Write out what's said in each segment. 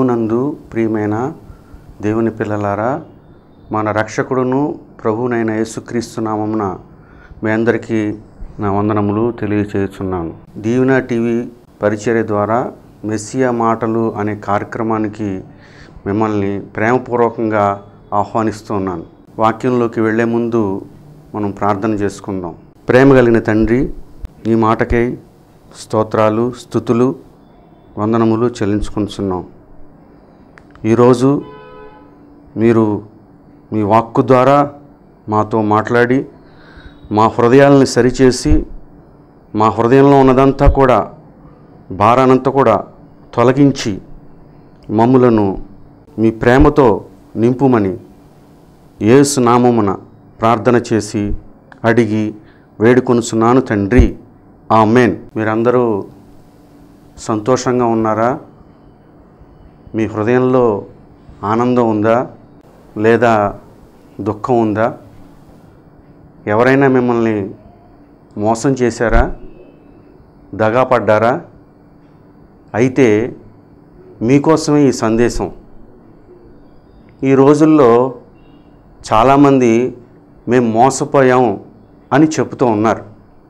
ప్రభునందు ప్రియమైన దేవుని పిల్లలారా మన రక్షకుడును ప్రభునైన యేసుక్రీస్తు నామమున మీ అందరికీ నా వందనములు తెలియచేస్తున్నాను దీవెన టీవీ పరిచర్య ద్వారా మెస్సియా మాటలు అనే కార్యక్రమానికి మిమ్మల్ని ప్రేమపూర్వకంగా ఆహ్వానిస్తున్నాను వాక్యంలోకి వెళ్ళే ముందు మనం ప్రార్థన చేసుకుందాం ప్రేమ కలిగిన తండ్రి నీ మాటకై స్తోత్రాలు స్థుతులు వందనములు చెల్లించుకుంటున్నాం ఈరోజు మీరు మీ వాక్కు ద్వారా మాతో మాట్లాడి మా హృదయాలను సరిచేసి మా హృదయంలో ఉన్నదంతా కూడా భారానంతా కూడా తొలగించి మమ్ములను మీ ప్రేమతో నింపుమని యేసు నామమున ప్రార్థన చేసి అడిగి వేడుకొనుచున్నాను తండ్రి ఆమెన్ మీరందరూ సంతోషంగా ఉన్నారా మీ హృదయంలో ఆనందం ఉందా లేదా దుఃఖం ఉందా ఎవరైనా మిమ్మల్ని మోసం చేశారా దగా పడ్డారా అయితే మీకోసమే ఈ సందేశం ఈ రోజుల్లో చాలామంది మేము మోసపోయాం అని చెబుతూ ఉన్నారు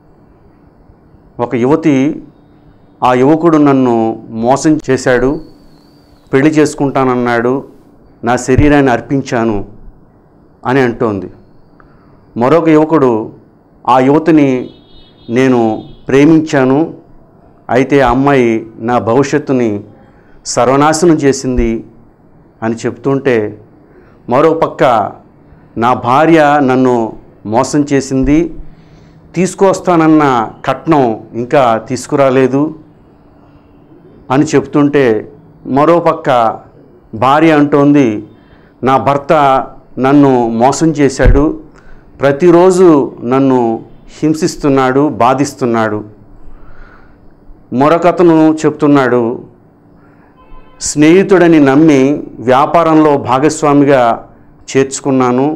ఒక యువతి ఆ యువకుడు నన్ను మోసం చేశాడు పెళ్లి చేసుకుంటానన్నాడు నా శరీరాన్ని అర్పించాను అని అంటోంది మరొక యువకుడు ఆ యువతిని నేను ప్రేమించాను అయితే ఆ అమ్మాయి నా భవిష్యత్తుని సర్వనాశనం చేసింది అని చెప్తుంటే మరో పక్క నా భార్య నన్ను మోసం చేసింది తీసుకొస్తానన్న కట్నం ఇంకా తీసుకురాలేదు అని చెప్తుంటే మరోపక్క భార్య అంటోంది నా భర్త నన్ను మోసం చేశాడు ప్రతిరోజు నన్ను హింసిస్తున్నాడు బాధిస్తున్నాడు మరొకతను చెప్తున్నాడు స్నేహితుడని నమ్మి వ్యాపారంలో భాగస్వామిగా చేర్చుకున్నాను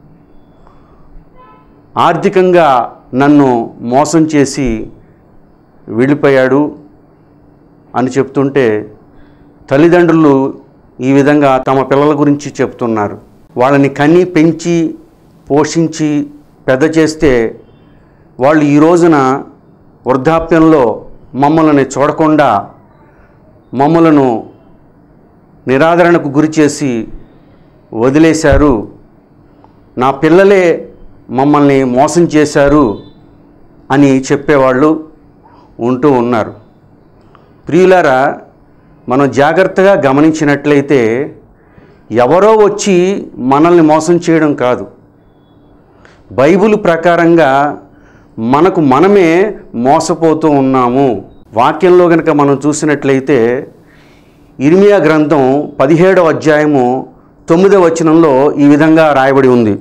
ఆర్థికంగా నన్ను మోసం చేసి వెళ్ళిపోయాడు అని చెప్తుంటే తల్లిదండ్రులు ఈ విధంగా తమ పిల్లల గురించి చెప్తున్నారు వాళ్ళని కని పెంచి పోషించి పెద్ద చేస్తే వాళ్ళు ఈ రోజున వృద్ధాప్యంలో మమ్మల్ని చూడకుండా మమ్మలను నిరాదరణకు గురి చేసి వదిలేశారు నా పిల్లలే మమ్మల్ని మోసం చేశారు అని చెప్పేవాళ్ళు ఉంటూ ఉన్నారు ప్రియులారా మనం జాగ్రత్తగా గమనించినట్లయితే ఎవరో వచ్చి మనల్ని మోసం చేయడం కాదు బైబిల్ ప్రకారంగా మనకు మనమే మోసపోతూ ఉన్నాము వాక్యంలో కనుక మనం చూసినట్లయితే ఇర్మియా గ్రంథం పదిహేడవ అధ్యాయము తొమ్మిదవ వచనంలో ఈ విధంగా రాయబడి ఉంది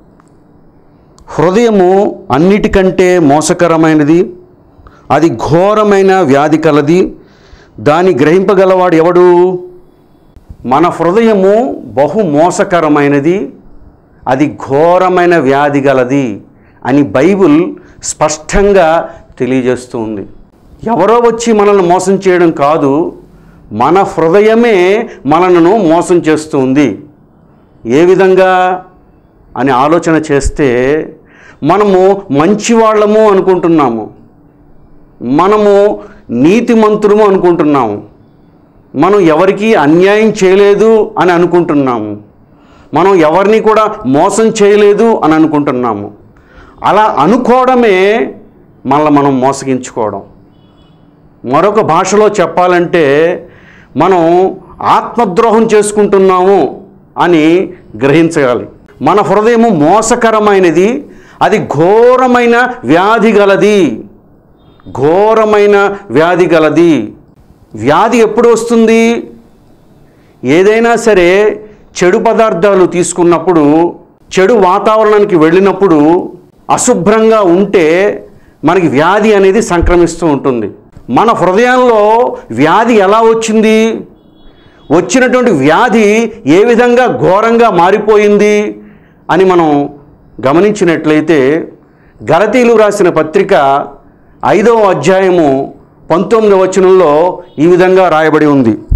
హృదయము అన్నిటికంటే మోసకరమైనది అది ఘోరమైన వ్యాధి కలది దాన్ని గ్రహింపగలవాడు ఎవడు మన హృదయము బహు మోసకరమైనది అది ఘోరమైన వ్యాధి గలది అని బైబిల్ స్పష్టంగా తెలియజేస్తుంది ఎవరో వచ్చి మనల్ని మోసం చేయడం కాదు మన హృదయమే మనలను మోసం చేస్తుంది ఏ విధంగా అని ఆలోచన చేస్తే మనము మంచివాళ్ళము అనుకుంటున్నాము మనము నీతిమంతులము అనుకుంటున్నాము మనం ఎవరికి అన్యాయం చేయలేదు అని అనుకుంటున్నాము మనం ఎవరిని కూడా మోసం చేయలేదు అని అనుకుంటున్నాము అలా అనుకోవడమే మళ్ళీ మనం మోసగించుకోవడం మరొక భాషలో చెప్పాలంటే మనం ఆత్మద్రోహం చేసుకుంటున్నాము అని గ్రహించగాలి మన హృదయము మోసకరమైనది అది ఘోరమైన వ్యాధి గలది ఘోరమైన వ్యాధి గలది వ్యాధి ఎప్పుడు వస్తుంది ఏదైనా సరే చెడు పదార్థాలు తీసుకున్నప్పుడు చెడు వాతావరణానికి వెళ్ళినప్పుడు అశుభ్రంగా ఉంటే మనకి వ్యాధి అనేది సంక్రమిస్తూ ఉంటుంది మన హృదయంలో వ్యాధి ఎలా వచ్చింది వచ్చినటువంటి వ్యాధి ఏ విధంగా ఘోరంగా మారిపోయింది అని మనం గమనించినట్లయితే గలతీలు రాసిన పత్రిక ఐదవ అధ్యాయము పంతొమ్మిదవ వచనంలో ఈ విధంగా రాయబడి ఉంది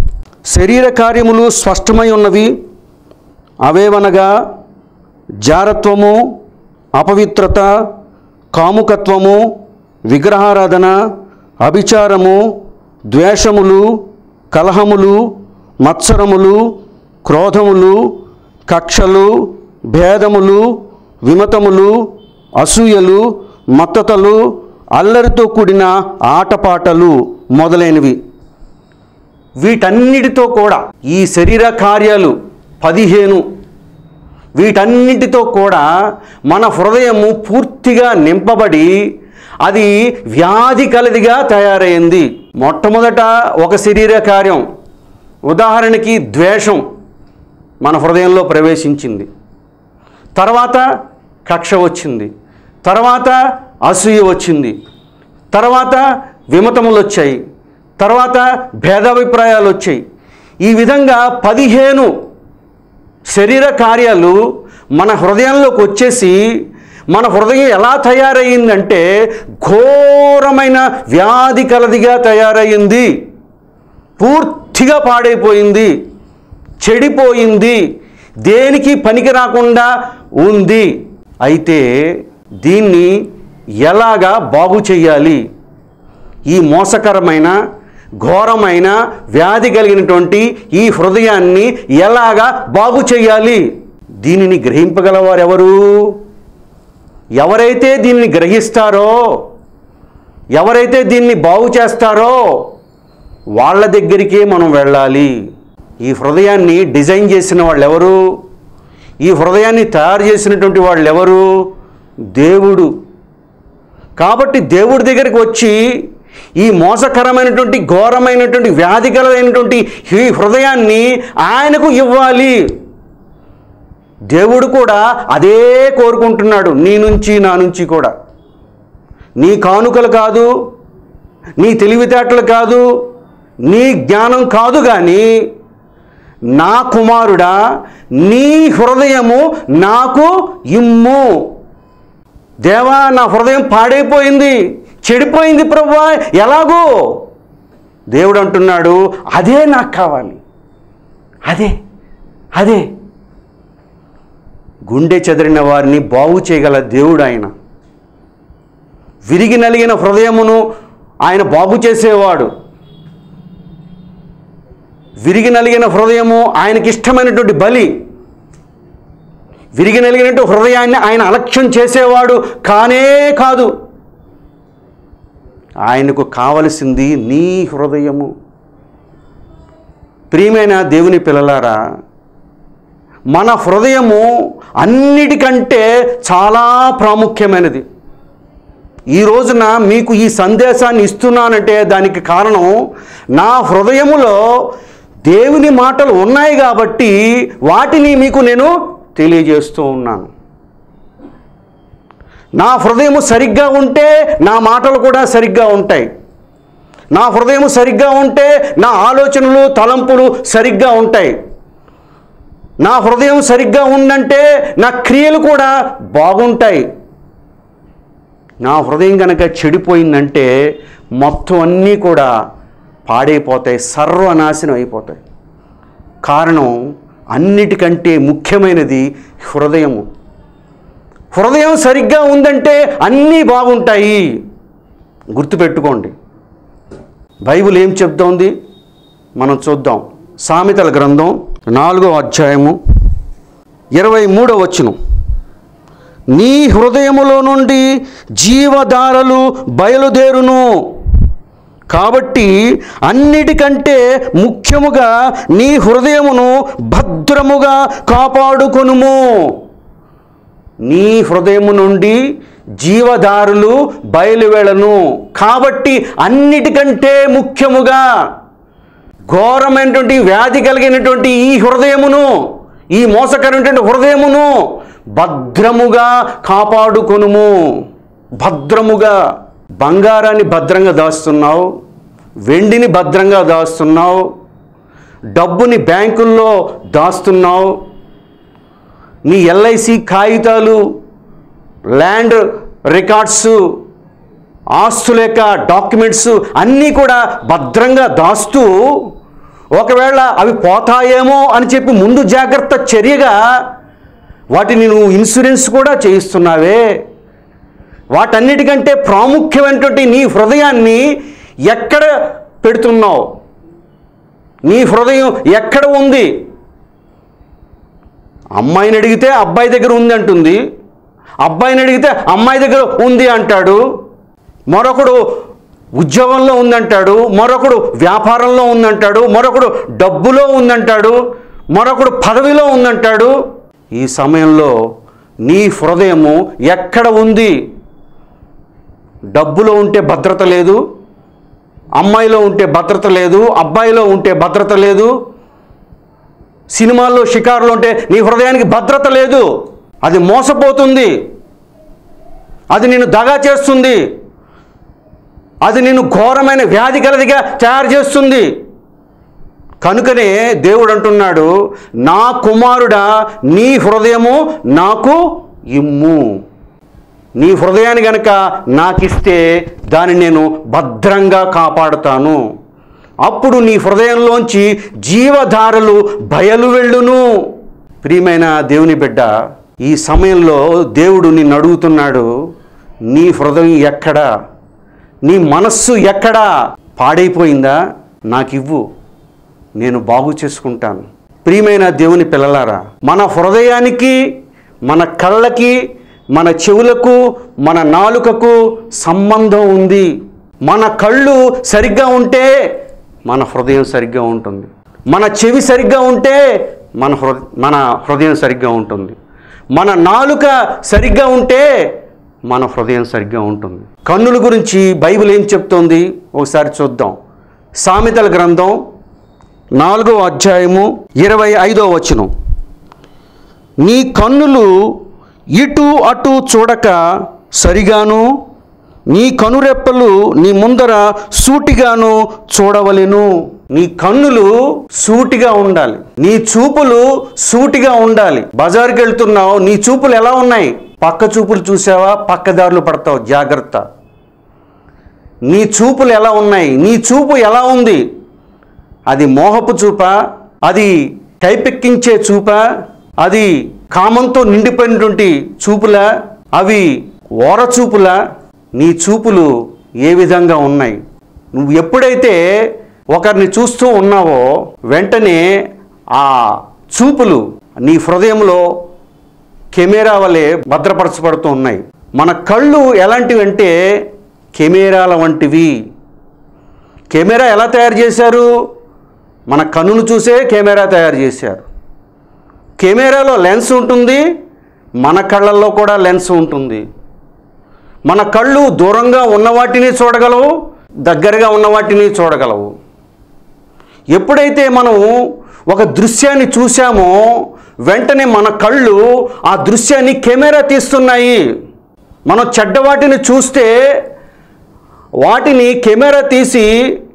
శరీర కార్యములు స్పష్టమై ఉన్నవి అవేవనగా జారత్వము అపవిత్రత కాముకత్వము విగ్రహారాధన అభిచారము ద్వేషములు కలహములు మత్సరములు క్రోధములు కక్షలు భేదములు విమతములు అసూయలు మత్తతలు అల్లరితో కూడిన ఆటపాటలు మొదలైనవి వీటన్నిటితో కూడా ఈ శరీర కార్యాలు పదిహేను వీటన్నిటితో కూడా మన హృదయము పూర్తిగా నింపబడి అది వ్యాధి కలదిగా తయారైంది మొట్టమొదట ఒక శరీర కార్యం ఉదాహరణకి ద్వేషం మన హృదయంలో ప్రవేశించింది తర్వాత కక్ష వచ్చింది తర్వాత అసూయ వచ్చింది తర్వాత విమతములు వచ్చాయి తర్వాత భేదాభిప్రాయాలు వచ్చాయి ఈ విధంగా పదిహేను శరీర కార్యాలు మన హృదయంలోకి వచ్చేసి మన హృదయం ఎలా తయారయ్యిందంటే ఘోరమైన వ్యాధి కలదిగా తయారయ్యింది పూర్తిగా పాడైపోయింది చెడిపోయింది దేనికి పనికి రాకుండా ఉంది అయితే దీన్ని ఎలాగా బాగు చేయాలి ఈ మోసకరమైన ఘోరమైన వ్యాధి కలిగినటువంటి ఈ హృదయాన్ని ఎలాగా బాగు చేయాలి దీనిని గ్రహింపగలవారు ఎవరు ఎవరైతే దీన్ని గ్రహిస్తారో ఎవరైతే దీన్ని బాగు చేస్తారో వాళ్ళ దగ్గరికే మనం వెళ్ళాలి ఈ హృదయాన్ని డిజైన్ చేసిన వాళ్ళు ఎవరు ఈ హృదయాన్ని తయారు చేసినటువంటి వాళ్ళు ఎవరు దేవుడు కాబట్టి దేవుడి దగ్గరికి వచ్చి ఈ మోసకరమైనటువంటి ఘోరమైనటువంటి వ్యాధికరమైనటువంటి ఈ హృదయాన్ని ఆయనకు ఇవ్వాలి దేవుడు కూడా అదే కోరుకుంటున్నాడు నీ నుంచి నా నుంచి కూడా నీ కానుకలు కాదు నీ తెలివితేటలు కాదు నీ జ్ఞానం కాదు కానీ నా కుమారుడా నీ హృదయము నాకు ఇమ్ము దేవా నా హృదయం పాడైపోయింది చెడిపోయింది ప్రభువా ఎలాగో దేవుడు అంటున్నాడు అదే నాకు కావాలి అదే అదే గుండె చెదిరిన వారిని బాగు చేయగల దేవుడు ఆయన విరిగి నలిగిన హృదయమును ఆయన బాగు చేసేవాడు విరిగి నలిగిన హృదయము ఆయనకి ఇష్టమైనటువంటి బలి విరిగి నలిగినట్టు హృదయాన్ని ఆయన అలక్ష్యం చేసేవాడు కానే కాదు ఆయనకు కావలసింది నీ హృదయము ప్రియమైన దేవుని పిల్లలారా మన హృదయము అన్నిటికంటే చాలా ప్రాముఖ్యమైనది ఈ రోజున మీకు ఈ సందేశాన్ని ఇస్తున్నానంటే దానికి కారణం నా హృదయములో దేవుని మాటలు ఉన్నాయి కాబట్టి వాటిని మీకు నేను తెలియజేస్తూ ఉన్నాను నా హృదయము సరిగ్గా ఉంటే నా మాటలు కూడా సరిగ్గా ఉంటాయి నా హృదయం సరిగ్గా ఉంటే నా ఆలోచనలు తలంపులు సరిగ్గా ఉంటాయి నా హృదయం సరిగ్గా ఉందంటే నా క్రియలు కూడా బాగుంటాయి నా హృదయం కనుక చెడిపోయిందంటే మొత్తం అన్నీ కూడా పాడైపోతాయి సర్వనాశనం అయిపోతాయి కారణం అన్నిటికంటే ముఖ్యమైనది హృదయము హృదయం సరిగ్గా ఉందంటే అన్నీ బాగుంటాయి గుర్తుపెట్టుకోండి బైబిల్ ఏం చెప్తోంది మనం చూద్దాం సామెతల గ్రంథం నాలుగో అధ్యాయము ఇరవై మూడో వచనం నీ హృదయములో నుండి జీవధారలు బయలుదేరును కాబట్టి అన్నిటికంటే ముఖ్యముగా నీ హృదయమును భద్రముగా కాపాడుకొనుము నీ హృదయము నుండి జీవదారులు బయలువెళను కాబట్టి అన్నిటికంటే ముఖ్యముగా ఘోరమైనటువంటి వ్యాధి కలిగినటువంటి ఈ హృదయమును ఈ మోసకరమైనటువంటి హృదయమును భద్రముగా కాపాడుకొనుము భద్రముగా బంగారాన్ని భద్రంగా దాస్తున్నావు వెండిని భద్రంగా దాస్తున్నావు డబ్బుని బ్యాంకుల్లో దాస్తున్నావు నీ ఎల్ఐసి కాగితాలు ల్యాండ్ రికార్డ్స్ ఆస్తుల యొక్క డాక్యుమెంట్స్ అన్నీ కూడా భద్రంగా దాస్తూ ఒకవేళ అవి పోతాయేమో అని చెప్పి ముందు జాగ్రత్త చర్యగా వాటిని నువ్వు ఇన్సూరెన్స్ కూడా చేయిస్తున్నావే వాటన్నిటికంటే ప్రాముఖ్యమైనటువంటి నీ హృదయాన్ని ఎక్కడ పెడుతున్నావు నీ హృదయం ఎక్కడ ఉంది అమ్మాయిని అడిగితే అబ్బాయి దగ్గర ఉంది అంటుంది అబ్బాయిని అడిగితే అమ్మాయి దగ్గర ఉంది అంటాడు మరొకడు ఉద్యోగంలో ఉందంటాడు మరొకడు వ్యాపారంలో ఉందంటాడు మరొకడు డబ్బులో ఉందంటాడు మరొకడు పదవిలో ఉందంటాడు ఈ సమయంలో నీ హృదయము ఎక్కడ ఉంది డబ్బులో ఉంటే భద్రత లేదు అమ్మాయిలో ఉంటే భద్రత లేదు అబ్బాయిలో ఉంటే భద్రత లేదు సినిమాల్లో షికారులు ఉంటే నీ హృదయానికి భద్రత లేదు అది మోసపోతుంది అది నిన్ను దగా చేస్తుంది అది నిన్ను ఘోరమైన వ్యాధి కలదిగా తయారు చేస్తుంది కనుకనే దేవుడు అంటున్నాడు నా కుమారుడా నీ హృదయము నాకు ఇమ్ము నీ హృదయాన్ని గనక నాకిస్తే దాన్ని నేను భద్రంగా కాపాడుతాను అప్పుడు నీ హృదయంలోంచి జీవధారలు బయలు వెళ్ళును ప్రియమైన దేవుని బిడ్డ ఈ సమయంలో దేవుడు నిన్ను అడుగుతున్నాడు నీ హృదయం ఎక్కడా నీ మనస్సు ఎక్కడా పాడైపోయిందా నాకివ్వు నేను బాగు చేసుకుంటాను ప్రియమైన దేవుని పిల్లలారా మన హృదయానికి మన కళ్ళకి మన చెవులకు మన నాలుకకు సంబంధం ఉంది మన కళ్ళు సరిగ్గా ఉంటే మన హృదయం సరిగ్గా ఉంటుంది మన చెవి సరిగ్గా ఉంటే మన హృ మన హృదయం సరిగ్గా ఉంటుంది మన నాలుక సరిగ్గా ఉంటే మన హృదయం సరిగ్గా ఉంటుంది కన్నుల గురించి బైబిల్ ఏం చెప్తోంది ఒకసారి చూద్దాం సామెతల గ్రంథం నాలుగో అధ్యాయము ఇరవై ఐదో వచనం నీ కన్నులు ఇటు అటు చూడక సరిగాను నీ కనురెప్పలు నీ ముందర సూటిగాను చూడవలెను నీ కన్నులు సూటిగా ఉండాలి నీ చూపులు సూటిగా ఉండాలి బజార్కి వెళ్తున్నావు నీ చూపులు ఎలా ఉన్నాయి పక్క చూపులు చూసావా పక్కదారులు పడతావు జాగ్రత్త నీ చూపులు ఎలా ఉన్నాయి నీ చూపు ఎలా ఉంది అది మోహపు చూప అది కైపెక్కించే చూప అది కామంతో నిండిపోయినటువంటి చూపుల అవి ఓర చూపుల నీ చూపులు ఏ విధంగా ఉన్నాయి నువ్వు ఎప్పుడైతే ఒకరిని చూస్తూ ఉన్నావో వెంటనే ఆ చూపులు నీ హృదయంలో కెమెరా వలె భద్రపరచబడుతూ ఉన్నాయి మన కళ్ళు ఎలాంటివి అంటే కెమెరాల వంటివి కెమెరా ఎలా తయారు చేశారు మన కన్నును చూసే కెమెరా తయారు చేశారు కెమెరాలో లెన్స్ ఉంటుంది మన కళ్ళల్లో కూడా లెన్స్ ఉంటుంది మన కళ్ళు దూరంగా ఉన్న వాటిని చూడగలవు దగ్గరగా ఉన్న వాటిని చూడగలవు ఎప్పుడైతే మనం ఒక దృశ్యాన్ని చూసామో వెంటనే మన కళ్ళు ఆ దృశ్యాన్ని కెమెరా తీస్తున్నాయి మనం చెడ్డ వాటిని చూస్తే వాటిని కెమెరా తీసి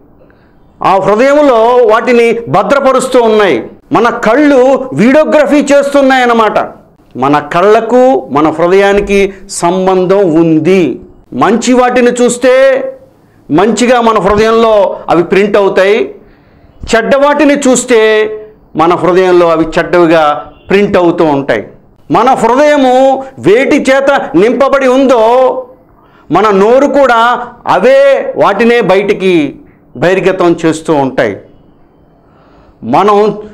ఆ హృదయంలో వాటిని భద్రపరుస్తూ ఉన్నాయి మన కళ్ళు వీడియోగ్రఫీ చేస్తున్నాయి అన్నమాట మన కళ్ళకు మన హృదయానికి సంబంధం ఉంది మంచి వాటిని చూస్తే మంచిగా మన హృదయంలో అవి ప్రింట్ అవుతాయి చెడ్డ వాటిని చూస్తే మన హృదయంలో అవి చెడ్డవిగా ప్రింట్ అవుతూ ఉంటాయి మన హృదయము వేటి చేత నింపబడి ఉందో మన నోరు కూడా అవే వాటినే బయటికి బహిర్గతం చేస్తూ ఉంటాయి మనం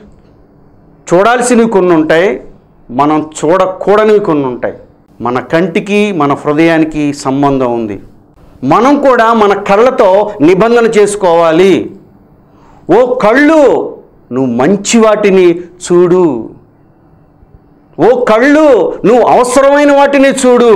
చూడాల్సినవి కొన్ని ఉంటాయి మనం చూడకూడనివి కొన్ని ఉంటాయి మన కంటికి మన హృదయానికి సంబంధం ఉంది మనం కూడా మన కళ్ళతో నిబంధన చేసుకోవాలి ఓ కళ్ళు నువ్వు మంచి వాటిని చూడు ఓ కళ్ళు నువ్వు అవసరమైన వాటిని చూడు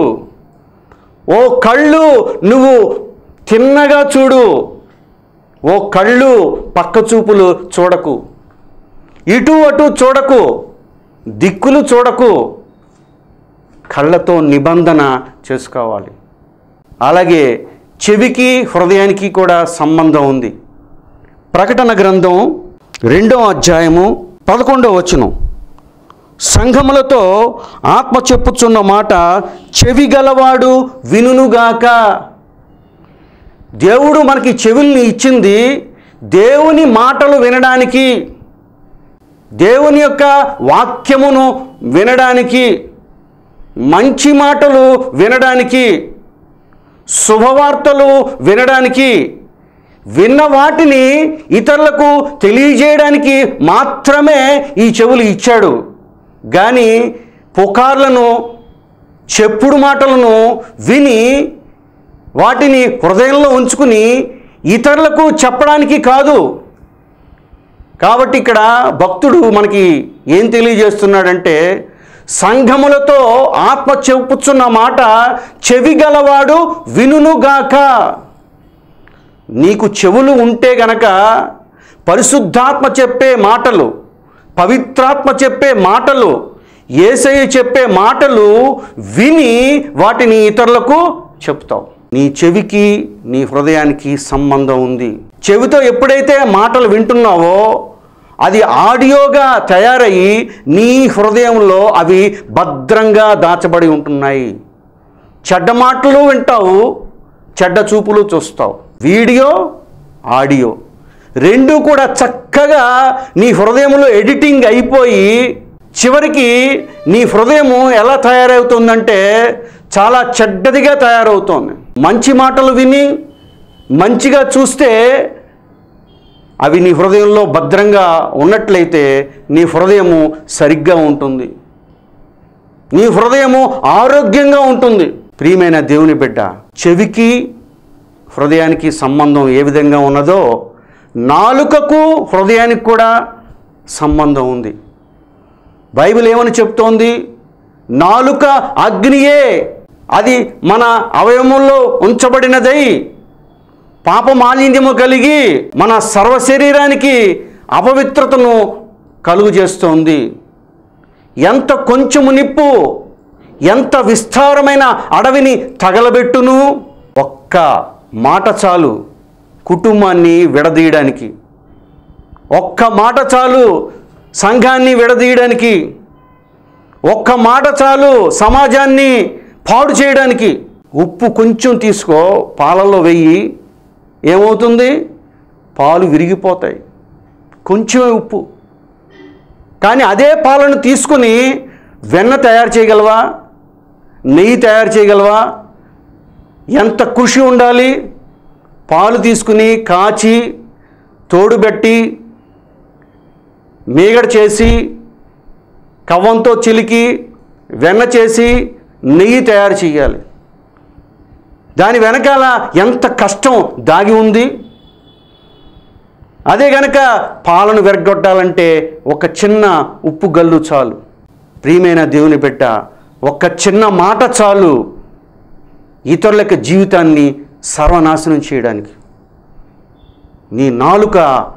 ఓ కళ్ళు నువ్వు తిన్నగా చూడు ఓ కళ్ళు పక్క చూపులు చూడకు ఇటు అటు చూడకు దిక్కులు చూడకు కళ్ళతో నిబంధన చేసుకోవాలి అలాగే చెవికి హృదయానికి కూడా సంబంధం ఉంది ప్రకటన గ్రంథం రెండో అధ్యాయము పదకొండవ వచనం సంఘములతో ఆత్మ చెప్పుచున్న మాట చెవి గలవాడు వినుగాక దేవుడు మనకి చెవుల్ని ఇచ్చింది దేవుని మాటలు వినడానికి దేవుని యొక్క వాక్యమును వినడానికి మంచి మాటలు వినడానికి శుభవార్తలు వినడానికి విన్న వాటిని ఇతరులకు తెలియజేయడానికి మాత్రమే ఈ చెవులు ఇచ్చాడు కానీ పుకార్లను చెప్పుడు మాటలను విని వాటిని హృదయంలో ఉంచుకుని ఇతరులకు చెప్పడానికి కాదు కాబట్టి ఇక్కడ భక్తుడు మనకి ఏం తెలియజేస్తున్నాడంటే సంఘములతో ఆత్మ చెప్పుచున్న మాట చెవి గలవాడు వినుగాక నీకు చెవులు ఉంటే గనక పరిశుద్ధాత్మ చెప్పే మాటలు పవిత్రాత్మ చెప్పే మాటలు ఏసయ్య చెప్పే మాటలు విని వాటిని ఇతరులకు చెప్తావు నీ చెవికి నీ హృదయానికి సంబంధం ఉంది చెవితో ఎప్పుడైతే మాటలు వింటున్నావో అది ఆడియోగా తయారయ్యి నీ హృదయంలో అవి భద్రంగా దాచబడి ఉంటున్నాయి చెడ్డ మాటలు వింటావు చెడ్డ చూపులు చూస్తావు వీడియో ఆడియో రెండు కూడా చక్కగా నీ హృదయంలో ఎడిటింగ్ అయిపోయి చివరికి నీ హృదయము ఎలా తయారవుతుందంటే చాలా చెడ్డదిగా తయారవుతోంది మంచి మాటలు విని మంచిగా చూస్తే అవి నీ హృదయంలో భద్రంగా ఉన్నట్లయితే నీ హృదయము సరిగ్గా ఉంటుంది నీ హృదయము ఆరోగ్యంగా ఉంటుంది ప్రియమైన దేవుని బిడ్డ చెవికి హృదయానికి సంబంధం ఏ విధంగా ఉన్నదో నాలుకకు హృదయానికి కూడా సంబంధం ఉంది బైబిల్ ఏమని చెప్తోంది నాలుక అగ్నియే అది మన అవయవంలో ఉంచబడినదై పాపమాలిన్యము కలిగి మన సర్వ శరీరానికి అపవిత్రతను కలుగు చేస్తోంది ఎంత కొంచెము నిప్పు ఎంత విస్తారమైన అడవిని తగలబెట్టును ఒక్క మాట చాలు కుటుంబాన్ని విడదీయడానికి ఒక్క మాట చాలు సంఘాన్ని విడదీయడానికి ఒక్క మాట చాలు సమాజాన్ని పాడు చేయడానికి ఉప్పు కొంచెం తీసుకో పాలల్లో వెయ్యి ఏమవుతుంది పాలు విరిగిపోతాయి కొంచెమే ఉప్పు కానీ అదే పాలను తీసుకుని వెన్న తయారు చేయగలవా నెయ్యి తయారు చేయగలవా ఎంత కృషి ఉండాలి పాలు తీసుకుని కాచి తోడుబెట్టి మీగడ చేసి కవ్వంతో చిలికి వెన్న చేసి నెయ్యి తయారు చేయాలి దాని వెనకాల ఎంత కష్టం దాగి ఉంది అదే గనక పాలను వెరగొట్టాలంటే ఒక చిన్న ఉప్పు గల్లు చాలు ప్రియమైన దేవుని బిడ్డ ఒక చిన్న మాట చాలు ఇతరుల యొక్క జీవితాన్ని సర్వనాశనం చేయడానికి నీ నాలుక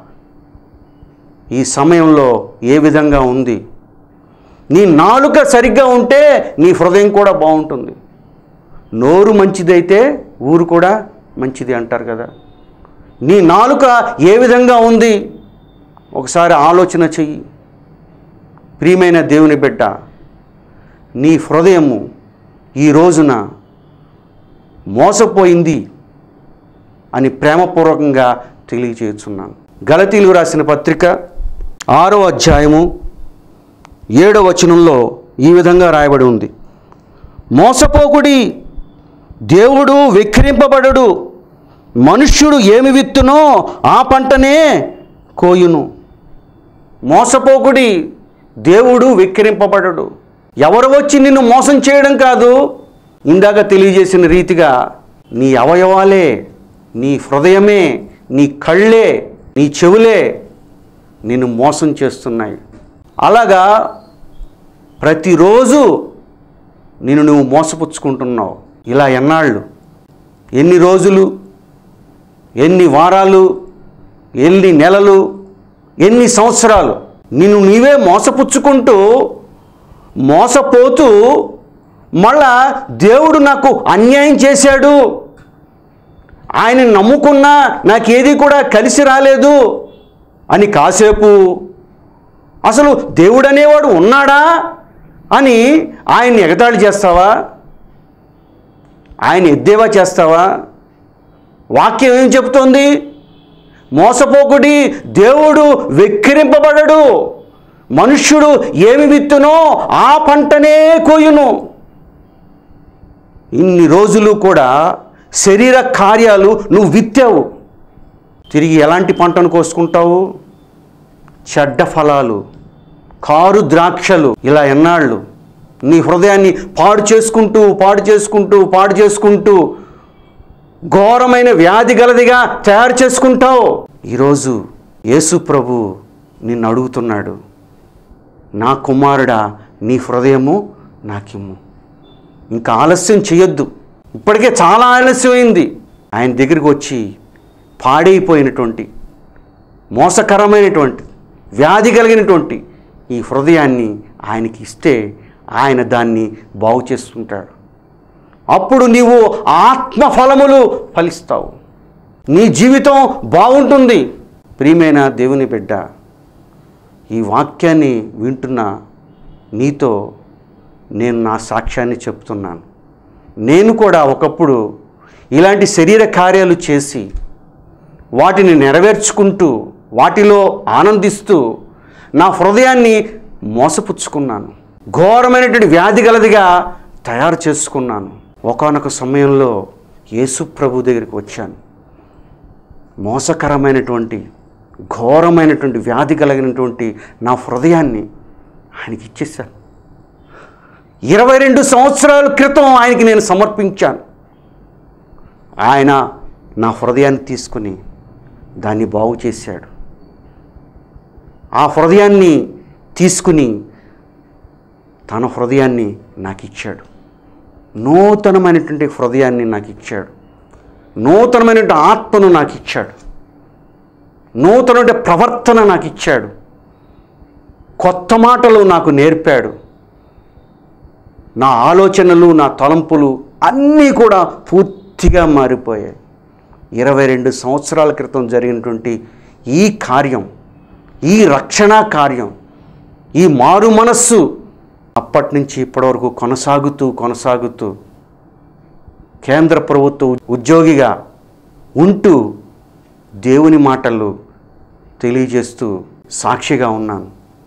ఈ సమయంలో ఏ విధంగా ఉంది నీ నాలుక సరిగ్గా ఉంటే నీ హృదయం కూడా బాగుంటుంది నోరు మంచిదైతే ఊరు కూడా మంచిది అంటారు కదా నీ నాలుక ఏ విధంగా ఉంది ఒకసారి ఆలోచన చెయ్యి ప్రియమైన దేవుని బిడ్డ నీ హృదయము ఈ రోజున మోసపోయింది అని ప్రేమపూర్వకంగా తెలియజేస్తున్నాను గలతీలు రాసిన పత్రిక ఆరో అధ్యాయము ఏడో వచనంలో ఈ విధంగా రాయబడి ఉంది మోసపోకుడి దేవుడు వెక్కిరింపబడడు మనుష్యుడు ఏమి విత్తునో ఆ పంటనే కోయును మోసపోకుడి దేవుడు వెక్కిరింపబడడు ఎవరు వచ్చి నిన్ను మోసం చేయడం కాదు ఇందాక తెలియజేసిన రీతిగా నీ అవయవాలే నీ హృదయమే నీ కళ్ళే నీ చెవులే నిన్ను మోసం చేస్తున్నాయి అలాగా ప్రతిరోజు నిన్ను నువ్వు మోసపుచ్చుకుంటున్నావు ఇలా ఎన్నాళ్ళు ఎన్ని రోజులు ఎన్ని వారాలు ఎన్ని నెలలు ఎన్ని సంవత్సరాలు నిన్ను నీవే మోసపుచ్చుకుంటూ మోసపోతూ మళ్ళా దేవుడు నాకు అన్యాయం చేశాడు ఆయన నమ్ముకున్నా నాకేది కూడా కలిసి రాలేదు అని కాసేపు అసలు దేవుడు అనేవాడు ఉన్నాడా అని ఆయన్ని ఎగతాళి చేస్తావా ఆయన ఎద్దేవా చేస్తావా వాక్యం ఏం చెప్తోంది మోసపోకుడి దేవుడు వెక్కిరింపబడడు మనుష్యుడు ఏమి విత్తునో ఆ పంటనే కోయును ఇన్ని రోజులు కూడా శరీర కార్యాలు నువ్వు విత్తావు తిరిగి ఎలాంటి పంటను కోసుకుంటావు చెడ్డ ఫలాలు కారు ద్రాక్షలు ఇలా ఎన్నాళ్ళు నీ హృదయాన్ని పాడు చేసుకుంటూ పాడు చేసుకుంటూ పాడు చేసుకుంటూ ఘోరమైన వ్యాధి గలదిగా తయారు చేసుకుంటావు ఈరోజు యేసు ప్రభు నిన్ను అడుగుతున్నాడు నా కుమారుడా నీ హృదయము నాకిమ్ము ఇంకా ఆలస్యం చేయొద్దు ఇప్పటికే చాలా ఆలస్యమైంది ఆయన దగ్గరికి వచ్చి పాడైపోయినటువంటి మోసకరమైనటువంటి వ్యాధి కలిగినటువంటి ఈ హృదయాన్ని ఆయనకి ఇస్తే ఆయన దాన్ని బాగు చేసుకుంటాడు అప్పుడు నీవు ఆత్మఫలములు ఫలిస్తావు నీ జీవితం బాగుంటుంది ప్రియమైన దేవుని బిడ్డ ఈ వాక్యాన్ని వింటున్న నీతో నేను నా సాక్ష్యాన్ని చెప్తున్నాను నేను కూడా ఒకప్పుడు ఇలాంటి శరీర కార్యాలు చేసి వాటిని నెరవేర్చుకుంటూ వాటిలో ఆనందిస్తూ నా హృదయాన్ని మోసపుచ్చుకున్నాను ఘోరమైనటువంటి వ్యాధి గలదిగా తయారు చేసుకున్నాను ఒకానొక సమయంలో యేసు ప్రభు దగ్గరికి వచ్చాను మోసకరమైనటువంటి ఘోరమైనటువంటి వ్యాధి కలిగినటువంటి నా హృదయాన్ని ఆయనకి ఇచ్చేశాను ఇరవై రెండు సంవత్సరాల క్రితం ఆయనకి నేను సమర్పించాను ఆయన నా హృదయాన్ని తీసుకుని దాన్ని బాగు చేశాడు ఆ హృదయాన్ని తీసుకుని తన హృదయాన్ని నాకు ఇచ్చాడు నూతనమైనటువంటి హృదయాన్ని నాకు ఇచ్చాడు నూతనమైనటువంటి ఆత్మను నాకు ఇచ్చాడు నూతనమైన ప్రవర్తన నాకు ఇచ్చాడు కొత్త మాటలు నాకు నేర్పాడు నా ఆలోచనలు నా తలంపులు అన్నీ కూడా పూర్తిగా మారిపోయాయి ఇరవై రెండు సంవత్సరాల క్రితం జరిగినటువంటి ఈ కార్యం ఈ రక్షణ కార్యం ఈ మారు మనస్సు అప్పటి నుంచి ఇప్పటివరకు కొనసాగుతూ కొనసాగుతూ కేంద్ర ప్రభుత్వ ఉద్యోగిగా ఉంటూ దేవుని మాటలు తెలియజేస్తూ సాక్షిగా ఉన్నాను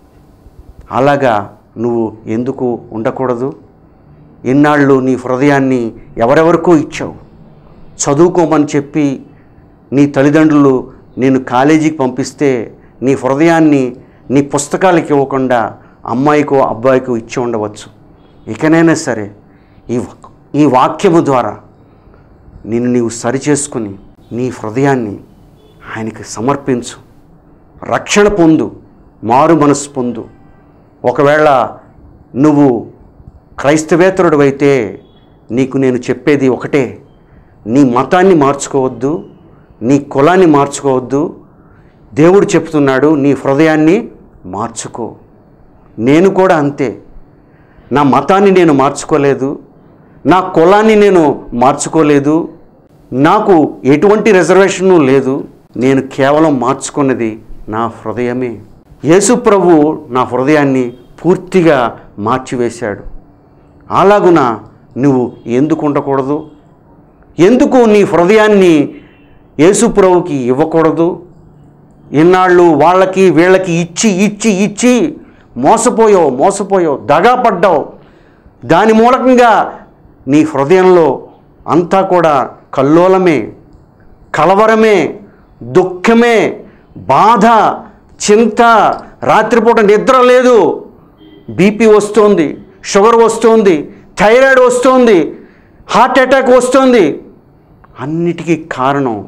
అలాగా నువ్వు ఎందుకు ఉండకూడదు ఇన్నాళ్ళు నీ హృదయాన్ని ఎవరెవరికో ఇచ్చావు చదువుకోమని చెప్పి నీ తల్లిదండ్రులు నేను కాలేజీకి పంపిస్తే నీ హృదయాన్ని నీ పుస్తకాలకి ఇవ్వకుండా అమ్మాయికో అబ్బాయికో ఇచ్చి ఉండవచ్చు ఇకనైనా సరే ఈ వా- ఈ వాక్యము ద్వారా నిన్ను నీవు సరిచేసుకుని నీ హృదయాన్ని ఆయనకి సమర్పించు రక్షణ పొందు మారు మనసు పొందు ఒకవేళ నువ్వు క్రైస్తవేతరుడు అయితే నీకు నేను చెప్పేది ఒకటే నీ మతాన్ని మార్చుకోవద్దు నీ కులాన్ని మార్చుకోవద్దు దేవుడు చెప్తున్నాడు నీ హృదయాన్ని మార్చుకో నేను కూడా అంతే నా మతాన్ని నేను మార్చుకోలేదు నా కులాన్ని నేను మార్చుకోలేదు నాకు ఎటువంటి రిజర్వేషను లేదు నేను కేవలం మార్చుకున్నది నా హృదయమే యేసు ప్రభు నా హృదయాన్ని పూర్తిగా మార్చివేశాడు అలాగున నువ్వు ఎందుకు ఉండకూడదు ఎందుకు నీ హృదయాన్ని యేసు ప్రభుకి ఇవ్వకూడదు ఇన్నాళ్ళు వాళ్ళకి వీళ్ళకి ఇచ్చి ఇచ్చి ఇచ్చి మోసపోయావు మోసపోయావు దగా పడ్డావు దాని మూలకంగా నీ హృదయంలో అంతా కూడా కల్లోలమే కలవరమే దుఃఖమే బాధ చింత రాత్రిపూట నిద్ర లేదు బీపీ వస్తుంది షుగర్ వస్తుంది థైరాయిడ్ వస్తుంది హార్ట్ అటాక్ వస్తుంది అన్నిటికీ కారణం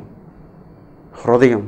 హృదయం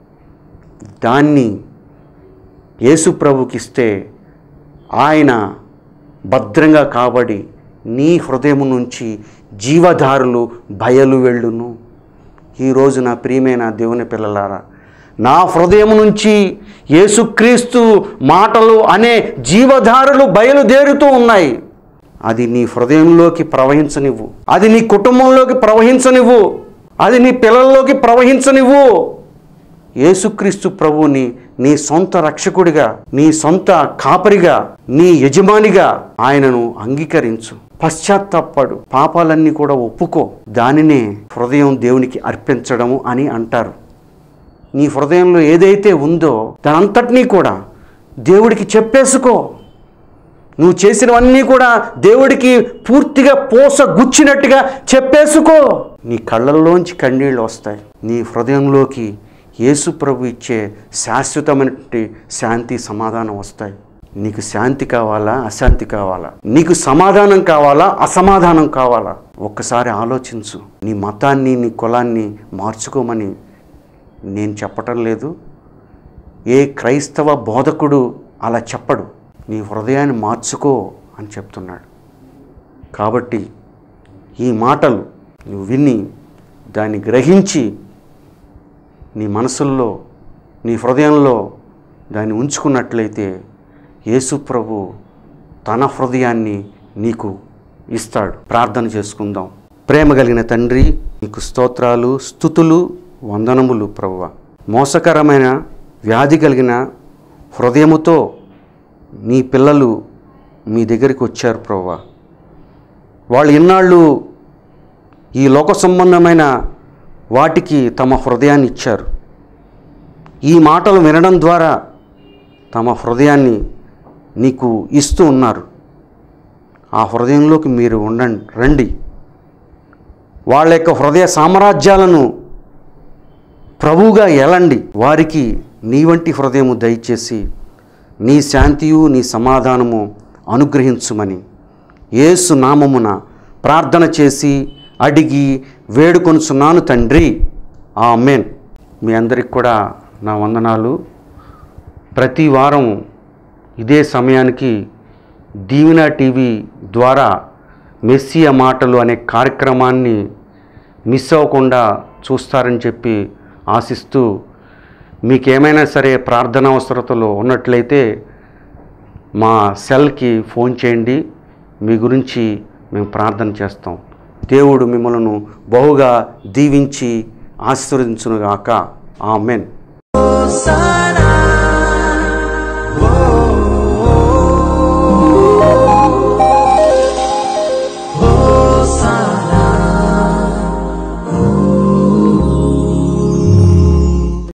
దాన్ని యేసు ప్రభుకిస్తే ఆయన భద్రంగా కాబడి నీ హృదయం నుంచి జీవధారులు బయలు వెళ్ళును ఈరోజు నా ప్రియమైన దేవుని పిల్లలారా నా హృదయం నుంచి యేసుక్రీస్తు మాటలు అనే జీవధారులు బయలుదేరుతూ ఉన్నాయి అది నీ హృదయంలోకి ప్రవహించనివ్వు అది నీ కుటుంబంలోకి ప్రవహించనివ్వు అది నీ పిల్లల్లోకి ప్రవహించనివ్వు యేసుక్రీస్తు ప్రభువుని నీ సొంత రక్షకుడిగా నీ సొంత కాపరిగా నీ యజమానిగా ఆయనను అంగీకరించు పశ్చాత్తాపడు పాపాలన్నీ కూడా ఒప్పుకో దానినే హృదయం దేవునికి అర్పించడము అని అంటారు నీ హృదయంలో ఏదైతే ఉందో దానంతటినీ కూడా దేవుడికి చెప్పేసుకో నువ్వు చేసినవన్నీ కూడా దేవుడికి పూర్తిగా పోస గుచ్చినట్టుగా చెప్పేసుకో నీ కళ్ళల్లోంచి కన్నీళ్ళు వస్తాయి నీ హృదయంలోకి యేసు ప్రభు ఇచ్చే శాశ్వతమైనటువంటి శాంతి సమాధానం వస్తాయి నీకు శాంతి కావాలా అశాంతి కావాలా నీకు సమాధానం కావాలా అసమాధానం కావాలా ఒక్కసారి ఆలోచించు నీ మతాన్ని నీ కులాన్ని మార్చుకోమని నేను చెప్పటం లేదు ఏ క్రైస్తవ బోధకుడు అలా చెప్పడు నీ హృదయాన్ని మార్చుకో అని చెప్తున్నాడు కాబట్టి ఈ మాటలు నువ్వు విని దాన్ని గ్రహించి నీ మనసుల్లో నీ హృదయంలో దాన్ని ఉంచుకున్నట్లయితే యేసు ప్రభు తన హృదయాన్ని నీకు ఇస్తాడు ప్రార్థన చేసుకుందాం ప్రేమ కలిగిన తండ్రి నీకు స్తోత్రాలు స్థుతులు వందనములు ప్రభువ మోసకరమైన వ్యాధి కలిగిన హృదయముతో నీ పిల్లలు మీ దగ్గరికి వచ్చారు ప్రభువ వాళ్ళు ఇన్నాళ్ళు ఈ లోక సంబంధమైన వాటికి తమ హృదయాన్ని ఇచ్చారు ఈ మాటలు వినడం ద్వారా తమ హృదయాన్ని నీకు ఇస్తూ ఉన్నారు ఆ హృదయంలోకి మీరు ఉండండి రండి వాళ్ళ యొక్క హృదయ సామ్రాజ్యాలను ప్రభువుగా ఎలండి వారికి నీ వంటి హృదయము దయచేసి నీ శాంతియు నీ సమాధానము అనుగ్రహించుమని యేసు నామమున ప్రార్థన చేసి అడిగి వేడుకొనుచున్నాను తండ్రి ఆమెన్ మీ అందరికి కూడా నా వందనాలు ప్రతి వారం ఇదే సమయానికి దీవెన టీవీ ద్వారా మెస్సియ మాటలు అనే కార్యక్రమాన్ని మిస్ అవ్వకుండా చూస్తారని చెప్పి ఆశిస్తూ మీకేమైనా సరే ప్రార్థన అవసరతలు ఉన్నట్లయితే మా సెల్కి ఫోన్ చేయండి మీ గురించి మేము ప్రార్థన చేస్తాం దేవుడు మిమ్మల్ని బహుగా దీవించి ఆశీర్వదించునుగాక ఆమెన్ Hosanna,